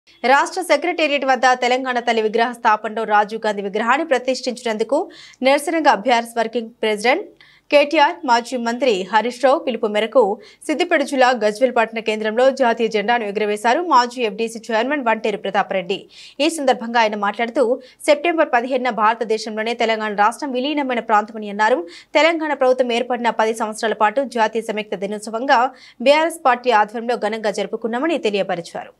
రాష్ట్ర సెక్రటేరియట్ వద్ద తెలంగాణ తల్లి విగ్రహ స్థాపనలో రాజీవ్ గాంధీ విగ్రహాన్ని ప్రతిష్ఠించినందుకు నిరసనగా బీఆర్ఎస్ వర్కింగ్ ప్రెసిడెంట్ కేటీఆర్ మాజీ మంత్రి హరీష్ రావు పిలుపు మేరకు సిద్దిపేట జిల్లా గజ్వేల్ పట్టణ కేంద్రంలో జాతీయ జెండాను ఎగురవేశారు మాజీ ఎఫ్డీసీ చైర్మన్ వంటేరు ప్రతాప్ రెడ్డి ఈ సందర్భంగా ఆయన మాట్లాడుతూ సెప్టెంబర్ పదిహేనున భారతదేశంలోనే తెలంగాణ రాష్ట్రం విలీనమైన ప్రాంతమని అన్నారు తెలంగాణ ప్రభుత్వం ఏర్పడిన పది సంవత్సరాల పాటు జాతీయ సంయుక్త దినోత్సవంగా బీఆర్ఎస్ పార్టీ ఆధ్వర్యంలో ఘనంగా జరుపుకున్నామని తెలియపరిచారు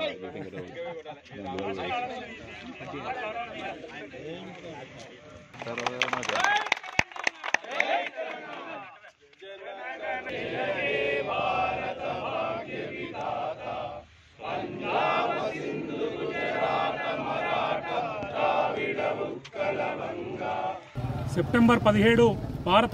సెప్టెంబర్ పదిహేడు భారత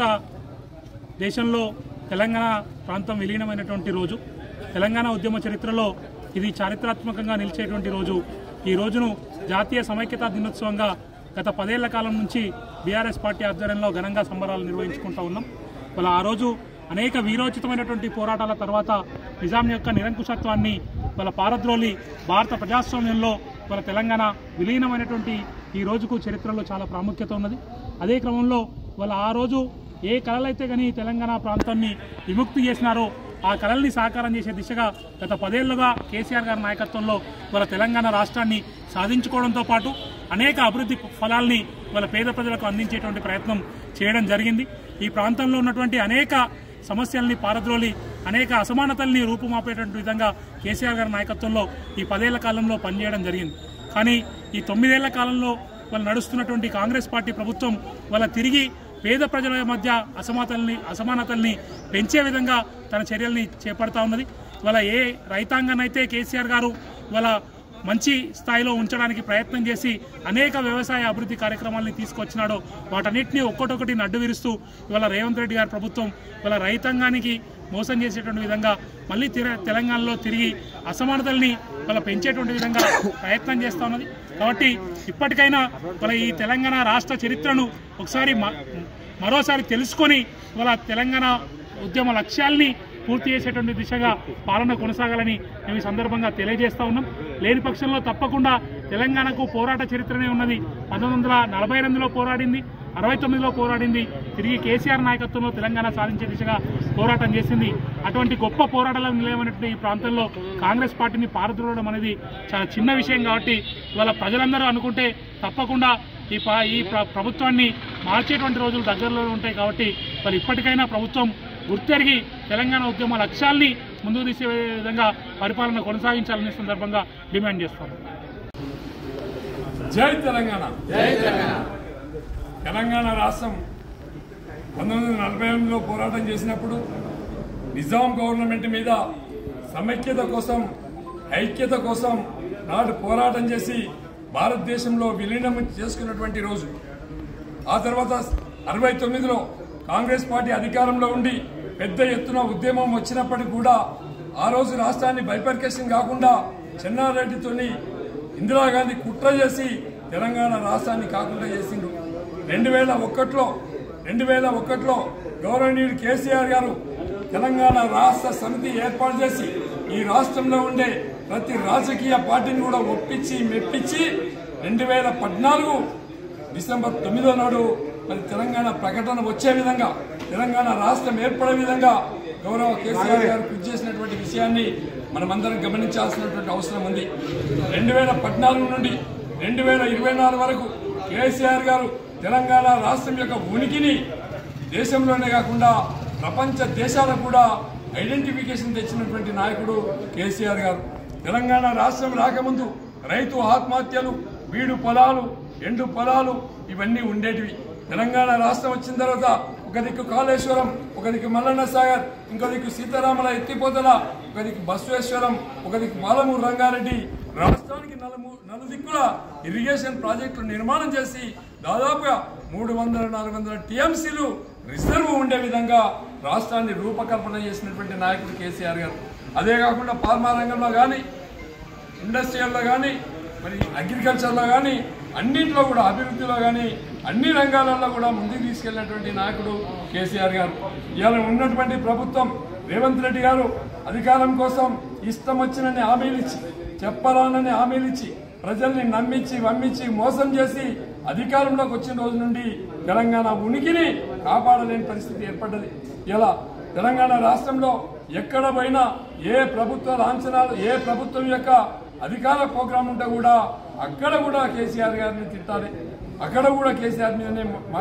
దేశంలో తెలంగాణ ప్రాంతం విలీనమైనటువంటి రోజు తెలంగాణ ఉద్యమ చరిత్రలో ఇది చారిత్రాత్మకంగా నిలిచేటువంటి రోజు ఈ రోజును జాతీయ సమైక్యతా దినోత్సవంగా గత పదేళ్ల కాలం నుంచి బీఆర్ఎస్ పార్టీ ఆధ్వర్యంలో ఘనంగా సంబరాలు నిర్వహించుకుంటూ ఉన్నాం వాళ్ళ ఆ రోజు అనేక వీరోచితమైనటువంటి పోరాటాల తర్వాత నిజాం యొక్క నిరంకుశత్వాన్ని వాళ్ళ పారద్రోలి భారత ప్రజాస్వామ్యంలో వాళ్ళ తెలంగాణ విలీనమైనటువంటి ఈ రోజుకు చరిత్రలో చాలా ప్రాముఖ్యత ఉన్నది అదే క్రమంలో వాళ్ళ ఆ రోజు ఏ కళలైతే కానీ తెలంగాణ ప్రాంతాన్ని విముక్తి చేసినారో ఆ కళల్ని సాకారం చేసే దిశగా గత పదేళ్లుగా కేసీఆర్ గారి నాయకత్వంలో వాళ్ళ తెలంగాణ రాష్ట్రాన్ని సాధించుకోవడంతో పాటు అనేక అభివృద్ధి ఫలాల్ని వాళ్ళ పేద ప్రజలకు అందించేటువంటి ప్రయత్నం చేయడం జరిగింది ఈ ప్రాంతంలో ఉన్నటువంటి అనేక సమస్యల్ని పారద్రోలి అనేక అసమానతల్ని రూపుమాపేటువంటి విధంగా కేసీఆర్ గారి నాయకత్వంలో ఈ పదేళ్ల కాలంలో పనిచేయడం జరిగింది కానీ ఈ తొమ్మిదేళ్ల కాలంలో వాళ్ళు నడుస్తున్నటువంటి కాంగ్రెస్ పార్టీ ప్రభుత్వం వాళ్ళ తిరిగి పేద ప్రజల మధ్య అసమానతల్ని అసమానతల్ని పెంచే విధంగా తన చర్యల్ని చేపడతా ఉన్నది వాళ్ళ ఏ రైతాంగాన్నైతే కేసీఆర్ గారు వాళ్ళ మంచి స్థాయిలో ఉంచడానికి ప్రయత్నం చేసి అనేక వ్యవసాయ అభివృద్ధి కార్యక్రమాలని తీసుకొచ్చినాడో వాటన్నిటిని ఒక్కొక్కటి నడ్డు విరుస్తూ ఇవాళ రేవంత్ రెడ్డి గారి ప్రభుత్వం ఇవాళ రైతాంగానికి మోసం చేసేటువంటి విధంగా మళ్ళీ తిర తెలంగాణలో తిరిగి అసమానతల్ని వాళ్ళ పెంచేటువంటి విధంగా ప్రయత్నం చేస్తూ ఉన్నది కాబట్టి ఇప్పటికైనా వాళ్ళ ఈ తెలంగాణ రాష్ట్ర చరిత్రను ఒకసారి మ- మరోసారి తెలుసుకొని వాళ్ళ తెలంగాణ ఉద్యమ లక్ష్యాల్ని పూర్తి చేసేటువంటి దిశగా పాలన కొనసాగాలని మేము ఈ సందర్భంగా తెలియజేస్తా ఉన్నాం లేని పక్షంలో తప్పకుండా తెలంగాణకు పోరాట చరిత్రనే ఉన్నది పంతొమ్మిది వందల నలభై ఎనిమిదిలో పోరాడింది అరవై తొమ్మిదిలో పోరాడింది తిరిగి కేసీఆర్ నాయకత్వంలో తెలంగాణ సాధించే దిశగా పోరాటం చేసింది అటువంటి గొప్ప పోరాటాలకు నిలవనటువంటి ఈ ప్రాంతంలో కాంగ్రెస్ పార్టీని పారద్రోలడం అనేది చాలా చిన్న విషయం కాబట్టి ఇవాళ ప్రజలందరూ అనుకుంటే తప్పకుండా ఈ ప- ఈ ప్ర- ప్రభుత్వాన్ని మార్చేటువంటి రోజులు దగ్గరలో ఉంటాయి కాబట్టి మరి ఇప్పటికైనా ప్రభుత్వం గుర్తెరిగి తెలంగాణ ఉద్యమ లక్ష్యాల్ని ముందుకు తీసే విధంగా పరిపాలన కొనసాగించాలని ఈ సందర్భంగా డిమాండ్ చేస్తాం జై తెలంగాణ తెలంగాణ రాష్ట్రం పంతొమ్మిది వందల నలభై ఎనిమిదిలో పోరాటం చేసినప్పుడు నిజాం గవర్నమెంట్ మీద సమైక్యత కోసం ఐక్యత కోసం నాడు పోరాటం చేసి భారతదేశంలో విలీనం చేసుకున్నటువంటి రోజు ఆ తర్వాత అరవై తొమ్మిదిలో కాంగ్రెస్ పార్టీ అధికారంలో ఉండి పెద్ద ఎత్తున ఉద్యమం వచ్చినప్పటికీ కూడా ఆ రోజు రాష్ట్రాన్ని బైపర్కేషన్ కాకుండా చెన్నారెడ్డితోని ఇందిరాగాంధీ కుట్ర చేసి తెలంగాణ రాష్ట్రాన్ని కాకుండా చేసిండు రెండు వేల ఒకటిలో రెండు వేల ఒకటిలో గౌరవనీయుడు కేసీఆర్ గారు తెలంగాణ రాష్ట్ర సమితి ఏర్పాటు చేసి ఈ రాష్ట్రంలో ఉండే ప్రతి రాజకీయ పార్టీని కూడా ఒప్పించి మెప్పించి రెండు వేల పద్నాలుగు డిసెంబర్ తొమ్మిదో నాడు మరి తెలంగాణ ప్రకటన వచ్చే విధంగా తెలంగాణ రాష్ట్రం ఏర్పడే విధంగా గౌరవ కేసీఆర్ గారు కృషి చేసినటువంటి విషయాన్ని మనమందరం గమనించాల్సినటువంటి అవసరం ఉంది రెండు వేల పద్నాలుగు నుండి రెండు వేల ఇరవై నాలుగు వరకు కేసీఆర్ గారు తెలంగాణ రాష్ట్రం యొక్క ఉనికిని దేశంలోనే కాకుండా ప్రపంచ దేశాలకు కూడా ఐడెంటిఫికేషన్ తెచ్చినటువంటి నాయకుడు కేసీఆర్ గారు తెలంగాణ రాష్ట్రం రాకముందు రైతు ఆత్మహత్యలు బీడు పొలాలు ఎండు పొలాలు ఇవన్నీ ఉండేటివి తెలంగాణ రాష్ట్రం వచ్చిన తర్వాత ఒక దిక్కు కాళేశ్వరం ఒక దిక్కు మల్లన్న సాగర్ ఇంకో దిక్కు సీతారామల ఎత్తిపోతల ఒక దిక్కు బసవేశ్వరం ఒక దిక్కు పాలమూరు రంగారెడ్డి రాష్ట్రానికి నలుము నలుదిక్కుల ఇరిగేషన్ ప్రాజెక్టులు నిర్మాణం చేసి దాదాపుగా మూడు వందల నాలుగు వందల టీఎంసీలు రిజర్వ్ ఉండే విధంగా రాష్ట్రాన్ని రూపకల్పన చేసినటువంటి నాయకుడు కేసీఆర్ గారు అదే కాకుండా ఫార్మా రంగంలో కానీ ఇండస్ట్రియల్లో కానీ మరి అగ్రికల్చర్లో కానీ అన్నింటిలో కూడా అభివృద్ధిలో కానీ అన్ని రంగాలలో కూడా ముందుకు తీసుకెళ్లినటువంటి నాయకుడు కేసీఆర్ గారు ఇవాళ ఉన్నటువంటి ప్రభుత్వం రేవంత్ రెడ్డి గారు అధికారం కోసం ఇష్టం వచ్చినన్ని హామీలు ఇచ్చి చెప్పరానని హామీలు ఇచ్చి ప్రజల్ని నమ్మించి వమ్మించి మోసం చేసి అధికారంలోకి వచ్చిన రోజు నుండి తెలంగాణ ఉనికిని కాపాడలేని పరిస్థితి ఏర్పడ్డది ఇలా తెలంగాణ రాష్ట్రంలో ఎక్కడ పోయినా ఏ ప్రభుత్వ లాంఛనాలు ఏ ప్రభుత్వం యొక్క అధికార ప్రోగ్రాం ఉంటే కూడా అక్కడ కూడా కేసీఆర్ గారిని తిట్టాలి అక్కడ కూడా కేసీఆర్ మీదనే